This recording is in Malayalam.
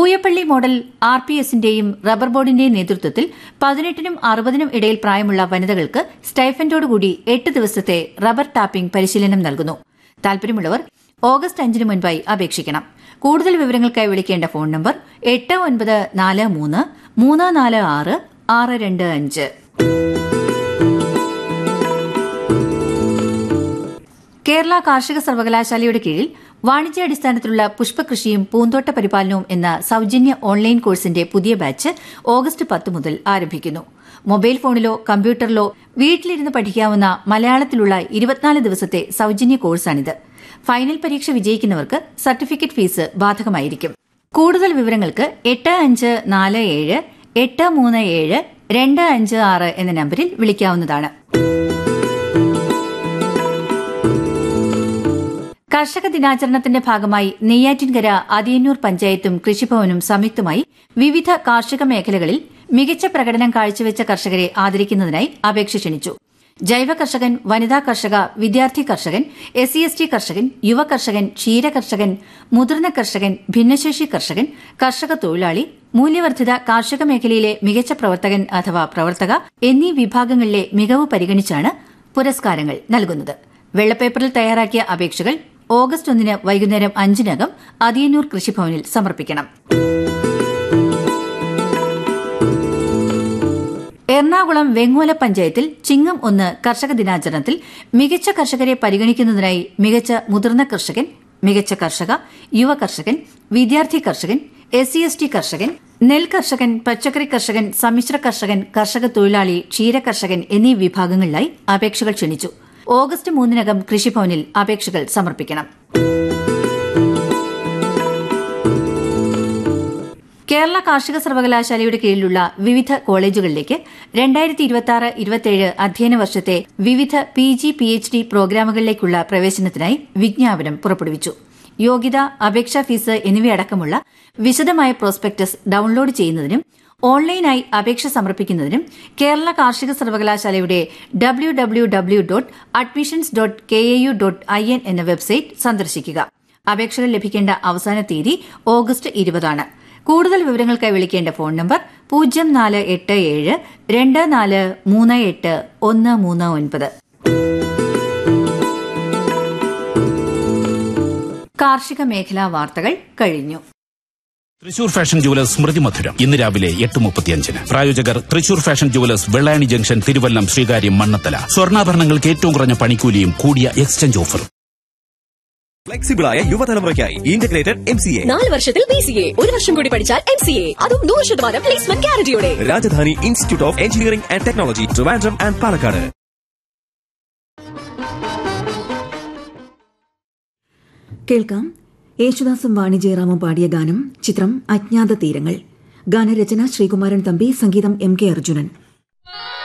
പൂയപ്പള്ളി മോഡൽ ആർ പി എസിന്റെയും റബ്ബർ ബോർഡിന്റെയും നേതൃത്വത്തിൽ പതിനെട്ടിനും അറുപതിനും ഇടയിൽ പ്രായമുള്ള വനിതകൾക്ക് സ്റ്റൈഫൻഡോടുകൂടി എട്ട് ദിവസത്തെ റബ്ബർ ടാപ്പിംഗ് പരിശീലനം നൽകുന്നു താൽപര്യമുള്ളവർ ഓഗസ്റ്റ് അഞ്ചിന് മുൻപായി അപേക്ഷിക്കണം കൂടുതൽ വിവരങ്ങൾക്കായി വിളിക്കേണ്ട ഫോൺ നമ്പർ എട്ട് ഒൻപത് നാല് മൂന്ന് മൂന്ന് നാല് ആറ് ആറ് രണ്ട് അഞ്ച് കേരള കാർഷിക സർവകലാശാലയുടെ കീഴിൽ വാണിജ്യാടിസ്ഥാനത്തിലുള്ള പുഷ്പകൃഷിയും പൂന്തോട്ട പരിപാലനവും എന്ന സൌജന്യ ഓൺലൈൻ കോഴ്സിന്റെ പുതിയ ബാച്ച് ഓഗസ്റ്റ് പത്ത് മുതൽ ആരംഭിക്കുന്നു മൊബൈൽ ഫോണിലോ കമ്പ്യൂട്ടറിലോ വീട്ടിലിരുന്ന് പഠിക്കാവുന്ന മലയാളത്തിലുള്ള ഇരുപത്തിനാല് ദിവസത്തെ സൌജന്യ കോഴ്സാണിത് ഫൈനൽ പരീക്ഷ വിജയിക്കുന്നവർക്ക് സർട്ടിഫിക്കറ്റ് ഫീസ് ബാധകമായിരിക്കും കൂടുതൽ വിവരങ്ങൾക്ക് എട്ട് അഞ്ച് നാല് ഏഴ് എട്ട് മൂന്ന് ഏഴ് രണ്ട് അഞ്ച് ആറ് എന്ന നമ്പറിൽ വിളിക്കാവുന്നതാണ് കർഷക ദിനാചരണത്തിന്റെ ഭാഗമായി നെയ്യാറ്റിൻകര അതിയന്നൂർ പഞ്ചായത്തും കൃഷിഭവനും സംയുക്തമായി വിവിധ കാർഷിക മേഖലകളിൽ മികച്ച പ്രകടനം കാഴ്ചവെച്ച കർഷകരെ ആദരിക്കുന്നതിനായി അപേക്ഷ ക്ഷണിച്ചു ജൈവ കർഷകൻ വനിതാ കർഷക വിദ്യാർത്ഥി കർഷകൻ എസ് സി എസ് ടി കർഷകൻ യുവ കർഷകൻ ക്ഷീര കർഷകൻ മുതിർന്ന കർഷകൻ ഭിന്നശേഷി കർഷകൻ കർഷക തൊഴിലാളി മൂല്യവർദ്ധിത കാർഷിക മേഖലയിലെ മികച്ച പ്രവർത്തകൻ അഥവാ പ്രവർത്തക എന്നീ വിഭാഗങ്ങളിലെ മികവ് പരിഗണിച്ചാണ് പുരസ്കാരങ്ങൾ നൽകുന്നത് വെള്ളപ്പേപ്പറിൽ തയ്യാറാക്കിയ അപേക്ഷകൾ ഓഗസ്റ്റ് ഒന്നിന് വൈകുന്നേരം അഞ്ചിനകം അതിയന്നൂർ കൃഷിഭവനിൽ സമർപ്പിക്കണം എറണാകുളം വെങ്ങോല പഞ്ചായത്തിൽ ചിങ്ങം ഒന്ന് കർഷക ദിനാചരണത്തിൽ മികച്ച കർഷകരെ പരിഗണിക്കുന്നതിനായി മികച്ച മുതിർന്ന കർഷകൻ മികച്ച കർഷക യുവ കർഷകൻ വിദ്യാർത്ഥി കർഷകൻ എസ് സി എസ് ടി കർഷകൻ നെൽ കർഷകൻ പച്ചക്കറി കർഷകൻ സമ്മിശ്ര കർഷകൻ കർഷക തൊഴിലാളി ക്ഷീര കർഷകൻ എന്നീ വിഭാഗങ്ങളിലായി അപേക്ഷകൾ ക്ഷണിച്ചു ഓഗസ്റ്റ് മൂന്നിനകം കൃഷിഭവനിൽ അപേക്ഷകൾ സമർപ്പിക്കണം കേരള കാർഷിക സർവകലാശാലയുടെ കീഴിലുള്ള വിവിധ കോളേജുകളിലേക്ക് രണ്ടായിരത്തി ഇരുപത്തി ആറ് ഇരുപത്തിയേഴ് അധ്യയന വർഷത്തെ വിവിധ P G P H D പ്രോഗ്രാമുകളിലേക്കുള്ള പ്രവേശനത്തിനായി വിജ്ഞാപനം പുറപ്പെടുവിച്ചു യോഗ്യത അപേക്ഷാ ഫീസ് എന്നിവയടക്കമുള്ള വിശദമായ പ്രോസ്പെക്ടസ് ഡൌൺലോഡ് ചെയ്യുന്നതിനും ഓൺലൈനായി അപേക്ഷ സമർപ്പിക്കുന്നതിനും കേരള കാർഷിക സർവകലാശാലയുടെ W W W dot admissions dot K A U dot I N എന്ന വെബ്സൈറ്റ് സന്ദർശിക്കുക അപേക്ഷകൾ ലഭിക്കേണ്ട അവസാന തീയതി ഓഗസ്റ്റ് ഇരുപതാണ് കൂടുതൽ വിവരങ്ങൾക്കായി വിളിക്കേണ്ട ഫോൺ നമ്പർ പൂജ്യം നാല് എട്ട് ഏഴ് രണ്ട് നാല് മൂന്ന് എട്ട് ഒന്ന് മൂന്ന് ഒൻപത് കാർഷിക മേഖലാ വാർത്തകൾ കഴിഞ്ഞു തൃശൂർ ഫാഷൻ ജുവലേഴ്സ് സ്മൃതി മധുരം ഇന്ന് രാവിലെ എട്ട് മുപ്പത്തിയഞ്ചിന് പ്രായോജകർ Thrissur fashion jewellers Vellayani junction Thiruvallam Sreekaryam Mannanthala സ്വർണ്ണാഭരണങ്ങൾക്ക് ഏറ്റവും കുറഞ്ഞ പണിക്കൂലിയും കൂടിയ എക്സ്ചേഞ്ച് ഓഫറും ഫ്ലെക്സിബിളായ യുവതലമുറയ്ക്കായി ഇന്റഗ്രേറ്റഡ് എം സി എ നാല് വർഷത്തിൽ ബി സി എ ഒരു വർഷം കൂടി പഠിച്ചാൽ എം സി എ അതും നൂറ് ശതമാനം പ്ലേസ്മെന്റ് ഗ്യാരണ്ടിയോടെ Rajadhani institute of engineering and technology Trivandrum and Palakkad കേൾക്കാം യേശുദാസും വാണി ജയറാമും പാടിയ ഗാനം ചിത്രം അജ്ഞാത തീരങ്ങൾ ഗാനരചന ശ്രീകുമാരൻ തമ്പി സംഗീതം എം കെ അർജുനൻ ആ